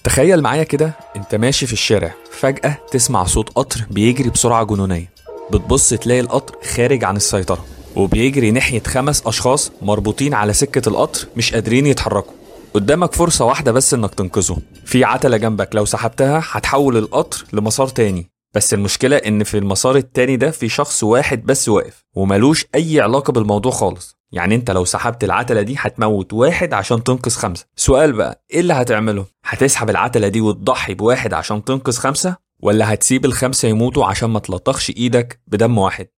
تخيل معايا كده انت ماشي في الشارع فجأة تسمع صوت قطر بيجري بسرعة جنونية بتبص تلاقي القطر خارج عن السيطرة وبيجري ناحية خمس أشخاص مربوطين على سكة القطر مش قادرين يتحركوا قدامك فرصة واحدة بس إنك تنقذهم في عتلة جنبك لو سحبتها هتحول القطر لمسار تاني بس المشكلة إن في المسار التاني ده في شخص واحد بس واقف وملوش أي علاقة بالموضوع خالص يعني انت لو سحبت العتلة دي هتموت واحد عشان تنقذ خمسة سؤال بقى ايه اللي هتعمله هتسحب العتلة دي وتضحي بواحد عشان تنقذ خمسة ولا هتسيب الخمسة يموتوا عشان ما تلطخش ايدك بدم واحد